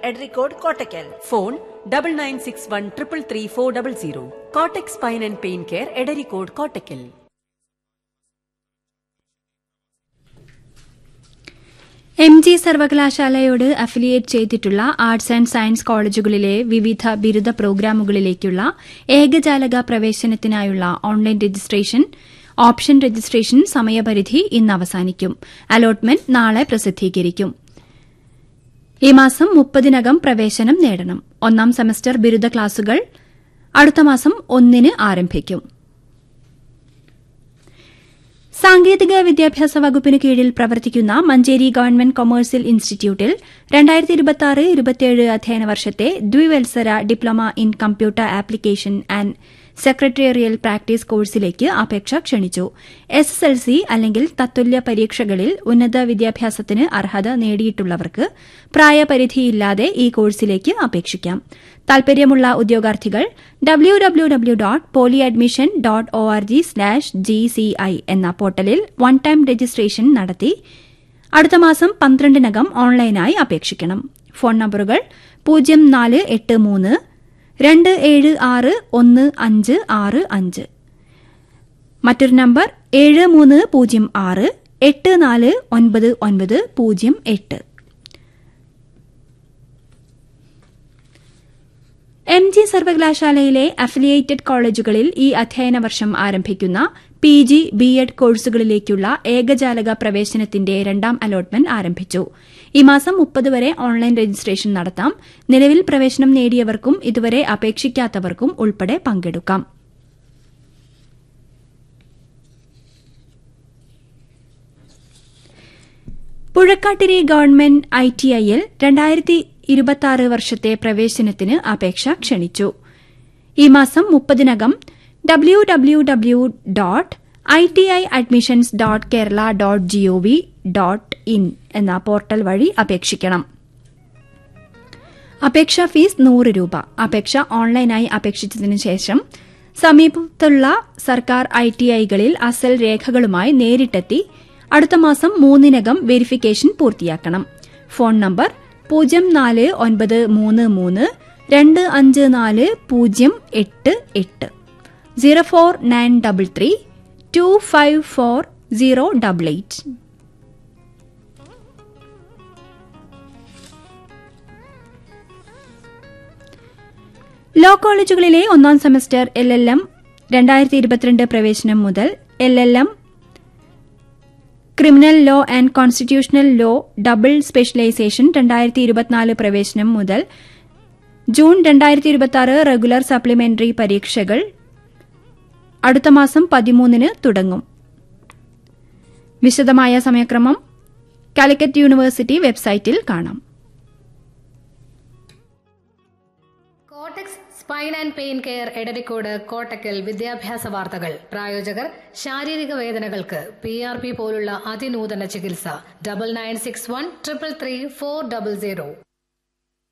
എഡറിക്കോട് Kottakkal phone double nine six one triple three four double zero കോട്ടക് spine and pain care Edarikode Kottakkal M G സർവകലാശാലയോട് affiliate ചെയ്തിട്ടുള്ള arts and science കോളേജുകളിലെ വിവിധ ബിരുദ പ്രോഗ്രാമുകളിലേക്കുള്ള ഏകജാലക പ്രവേശനത്തിനായുള്ള ഓൺലൈൻ രജിസ്ട്രേഷൻ ഓപ്ഷൻ രജിസ്ട്രേഷൻ സമയപരിധി ഇന്ന് അവസാനിക്കും അലോട്ട്മെന്റ് നാളെ പ്രസിദ്ധീകരിക്കും ഈ മാസം മുപ്പതിനകം പ്രവേശനം നേടണം ഒന്നാം സെമസ്റ്റർ ബിരുദ ക്ലാസുകൾ അടുത്ത മാസം ഒന്നിന് ആരംഭിക്കും സാങ്കേതിക വിദ്യാഭ്യാസ വകുപ്പിന് കീഴിൽ പ്രവർത്തിക്കുന്ന മഞ്ചേരി ഗവൺമെന്റ് കൊമേഴ്സ്യൽ ഇൻസ്റ്റിറ്റ്യൂട്ടിൽ രണ്ടായിരത്തി ഇരുപത്തിയാറ് ഇരുപത്തിയേഴ് അധ്യയന വർഷത്തെ ദ്വിവത്സര diploma in computer application and secretarial practice കോഴ്സിലേക്ക് അപേക്ഷ ക്ഷണിച്ചു എസ് എസ് എൽ സി അല്ലെങ്കിൽ തത്തുല്യ പരീക്ഷകളിൽ ഉന്നത വിദ്യാഭ്യാസത്തിന് അർഹത നേടിയിട്ടുള്ളവർക്ക് പ്രായപരിധിയില്ലാതെ ഈ കോഴ്സിലേക്ക് അപേക്ഷിക്കാം താൽപര്യമുള്ള ഉദ്യോഗാർത്ഥികൾ W W W dot poly admission dot O R G slash G C I എന്ന പോർട്ടലിൽ വൺ ടൈം രജിസ്ട്രേഷൻ നടത്തി അടുത്ത മാസം പന്ത്രണ്ടിനകം ഓൺലൈനായി അപേക്ഷിക്കണം ഫോൺ നമ്പറുകൾ പൂജ്യം നാല് എട്ട് മൂന്ന് രണ്ട് ഏഴ് ആറ് ഒന്ന് അഞ്ച് ആറ് അഞ്ച് മറ്റൊരു നമ്പർ ഏഴ് മൂന്ന് പൂജ്യം ആറ് എട്ട് നാല് ഒൻപത് ഒൻപത് പൂജ്യം എട്ട് എം ജി സർവകലാശാലയിലെ അഫിലിയേറ്റഡ് കോളേജുകളിൽ ഈ അധ്യയന വർഷം ആരംഭിക്കുന്ന പി ജി ബി എഡ് കോഴ്സുകളിലേക്കുള്ള ഏകജാലക പ്രവേശനത്തിന്റെ രണ്ടാം അലോട്ട്മെന്റ് ആരംഭിച്ചു ഈ മാസം മുപ്പത് വരെ ഓൺലൈൻ രജിസ്ട്രേഷൻ നടത്താം നിലവിൽ പ്രവേശനം നേടിയവർക്കും ഇതുവരെ അപേക്ഷിക്കാത്തവർക്കും ഉൾപ്പെടെ പങ്കെടുക്കാം പുഴക്കാട്ടിരി ഗവൺമെന്റ് ഐ ടി ഐയിൽ രണ്ടായിരത്തി ഇരുപത്തിയാറ് വർഷത്തെ പ്രവേശനത്തിന് അപേക്ഷ ക്ഷണിച്ചു ഈ മാസം മുപ്പതിനകം W W W dot I T I admissions dot Kerala dot G O V dot in എന്ന പോർട്ടൽ വഴി അപേക്ഷിക്കണം അപേക്ഷാ ഫീസ് നൂറ് രൂപ അപേക്ഷ ഓൺലൈനായി അപേക്ഷിച്ചതിനു ശേഷം സമീപത്തുള്ള സർക്കാർ ഐ ടി ഐകളിൽ അസൽ രേഖകളുമായി നേരിട്ടെത്തി അടുത്ത മാസം മൂന്നിനകം വെരിഫിക്കേഷൻ പൂർത്തിയാക്കണം ഫോൺ നമ്പർ പൂജ്യം നാല് ഒൻപത് മൂന്ന് മൂന്ന് രണ്ട് അഞ്ച് നാല് പൂജ്യം എട്ട് എട്ട് zero four nine double three two five four zero double eight law കോളേജുകളിലെ ഒന്നാം സെമസ്റ്റർ എൽ എൽ എം രണ്ടായിരത്തി ഇരുപത്തിരണ്ട് പ്രവേശനം മുതൽ L L M criminal law and constitutional law double specialisation രണ്ടായിരത്തി ഇരുപത്തിനാല് പ്രവേശനം മുതൽ ജൂൺ രണ്ടായിരത്തി ഇരുപത്തിയാറ് റെഗുലർ സപ്ലിമെന്ററി പരീക്ഷകൾ അടുത്ത മാസം പതിമൂന്നിന് തുടങ്ങും വിശദമായ സമയക്രമം കാലിക്കറ്റ് യൂണിവേഴ്സിറ്റി വെബ്സൈറ്റിൽ കാണാം കോട്ടക്സ് spine and pain care Edarikode Kottakkal വിദ്യാഭ്യാസ വാർത്തകൾ പ്രായോജകർ ശാരീരിക വേദനകൾക്ക് പി ആർ പി പോലുള്ള അതിനൂതന ചികിത്സ double nine six one triple three four double zero